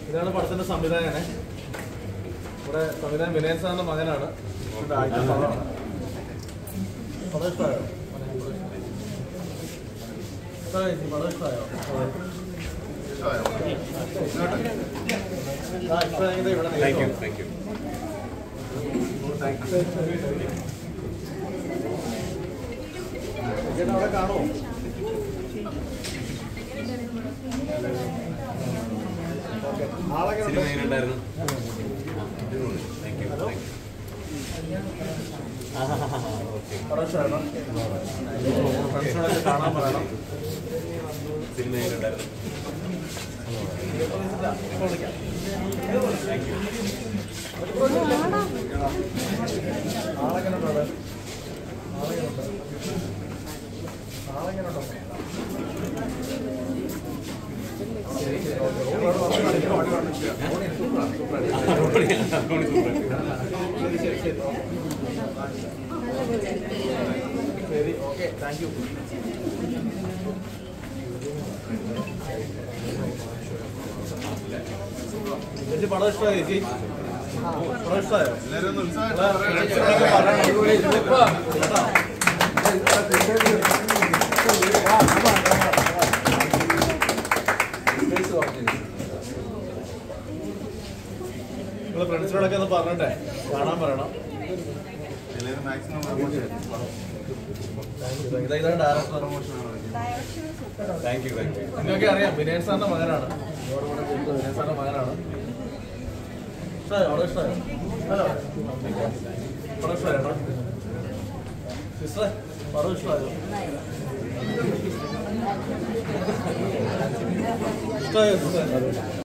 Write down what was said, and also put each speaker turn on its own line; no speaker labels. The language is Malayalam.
ഇതാണ് പടത്തിന്റെ സംവിധായകനെ ഇവിടെ സംവിധാനം വിനയൻ സാറിന്റെ മകനാണ് ഇവിടെ ആദ്യത്തെ പടമാണ് പടം ഇഷ്ടമായോ ഇഷ്ടമായോ ചേച്ചി? പടം ഇഷ്ടമായോ ആ ഇഷ്ടമായെങ്കിൽ ഇവിടെ
താങ്ക് യു
നേരിട്ട്
താങ്ക് യു
ചേട്ടാ അവിടെ കാണുമോ ഓക്കെ ആളൊക്കെ
സിനിമ
ഉണ്ട്.
എങ്ങനെയുണ്ടായിരുന്നു താങ്ക് യു താങ്ക് യു
പടം ഇഷ്ടമാണോ ഫ്രണ്ട്സിനോടൊക്കെ കാണാൻ പറയണം
സിനിമ എങ്ങനെയുണ്ടായിരുന്നു
ആളെങ്ങനെയുണ്ട് അവിടെ ആളെങ്ങനെയുണ്ട് ആളെങ്ങനെയുണ്ടോ ശരി ഓക്കെ താങ്ക് യു ചേച്ചി പടം ഇഷ്ടമായി ചേച്ചി പടം ഇഷ്ടമായോ നിങ്ങൾ ഫ്രണ്ട്സിനോടൊക്കെ ഒന്ന് പറഞ്ഞിട്ടെ കാണാൻ പറയണം ഇതാ- ഇതാണ് director
thank you thank you
നിങ്ങൾക്ക് അറിയാം വിനയൻ സാറിന്റെ മകനാണ് ഇവരുടെ കൂടെ കൂട്ടുന്ന വിനയൻ സാറിന്റെ മകനാണ് ഇഷ്ടമായോ അവിടെ ഇഷ്ടമായോ ഹലോ പടം ഇഷ്ടമായോ സിസ്റ്ററെ പടം ഇഷ്ടമായോ ഇഷ്ടമായോ സിസ്റ്റർ